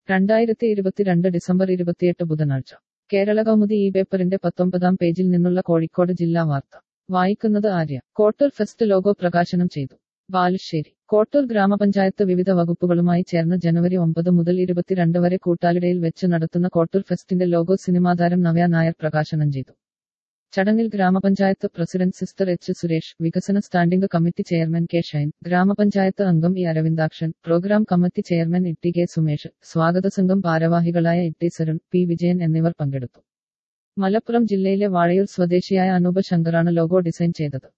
രണ്ടായിരത്തി ഇരുപത്തിരണ്ട് ഡിസംബർ ഇരുപത്തിയെട്ട് ബുധനാഴ്ച കേരള കൗമുദി ഈ പേപ്പറിന്റെ പത്തൊമ്പതാം പേജിൽ നിന്നുള്ള കോഴിക്കോട് ജില്ലാ വാർത്ത വായിക്കുന്നത് ആര്യ കോട്ടൂർ ഫെസ്റ്റ് ലോഗോ പ്രകാശനം ചെയ്തു ബാലുശ്ശേരി കോട്ടൂർ ഗ്രാമപഞ്ചായത്ത് വിവിധ വകുപ്പുകളുമായി ചേർന്ന് ജനുവരി ഒമ്പത് മുതൽ ഇരുപത്തിരണ്ട് വരെ കൂട്ടാലിടയിൽ വെച്ച് നടത്തുന്ന കോട്ടൂർ ഫെസ്റ്റിന്റെ ലോഗോ സിനിമാതാരം നവ്യ നായർ പ്രകാശനം ചെയ്തു ചടങ്ങിൽ ഗ്രാമപഞ്ചായത്ത് പ്രസിഡന്റ് സിസ്റ്റർ എച്ച് സുരേഷ് വികസന standing committee chairman K Shine ഗ്രാമപഞ്ചായത്ത് അംഗം E Aravindakshan programme committee chairman ഇട്ടി കെ സുമേഷ് സ്വാഗത സംഘം ഭാരവാഹികളായ ഇട്ടി സരുൺ പി വിജയൻ എന്നിവർ പങ്കെടുത്തു മലപ്പുറം ജില്ലയിലെ വാഴയൂർ സ്വദേശിയായ അനൂപ ശങ്കറാണ് ലോഗോ ഡിസൈൻ ചെയ്തത്